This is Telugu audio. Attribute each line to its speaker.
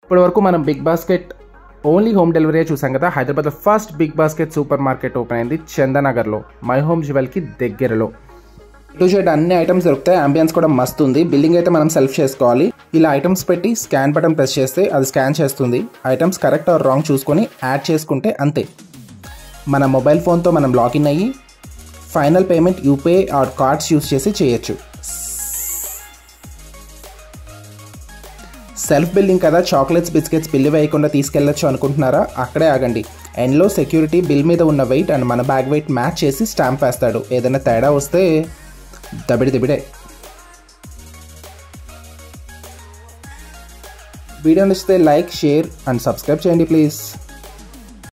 Speaker 1: ఇప్పటి వరకు మనం Big Basket only home delivery చూసాం కదా హైదరాబాద్లో first Big Basket super market open అయింది చందనగర్లో మై హోమ్ జ్యువెల్కి దగ్గరలో టూ షర్ట్ అన్ని ఐటమ్స్ దొరుకుతాయి అంబియన్స్ కూడా మస్తు ఉంది బిల్లింగ్ అయితే మనం సెల్ఫ్ చేసుకోవాలి ఇలా ఐటమ్స్ పెట్టి స్కాన్ బటన్ ప్రెస్ చేస్తే అది స్కాన్ చేస్తుంది ఐటమ్స్ కరెక్ట్ ఆర్ రాంగ్ చూసుకొని యాడ్ చేసుకుంటే అంతే మన మొబైల్ ఫోన్తో మనం లాగిన్ అయ్యి final payment UPI or cards use చేసి చేయొచ్చు సెల్ఫ్ బిల్లింగ్ కదా చాక్లెట్స్ బిస్కెట్స్ బిల్లు వేయకుండా తీసుకెళ్ళొచ్చు అనుకుంటున్నారా అక్కడే ఆగండి ఎండ్లో సెక్యూరిటీ బిల్ మీద ఉన్న వెయిట్ అండ్ మన బ్యాగ్ వెయిట్ మ్యాచ్ చేసి స్టాంప్ వేస్తాడు ఏదైనా తేడా వస్తే దబిడి దిబిడే వీడియో నచ్చితే లైక్ షేర్ అండ్ సబ్స్క్రైబ్ చేయండి ప్లీజ్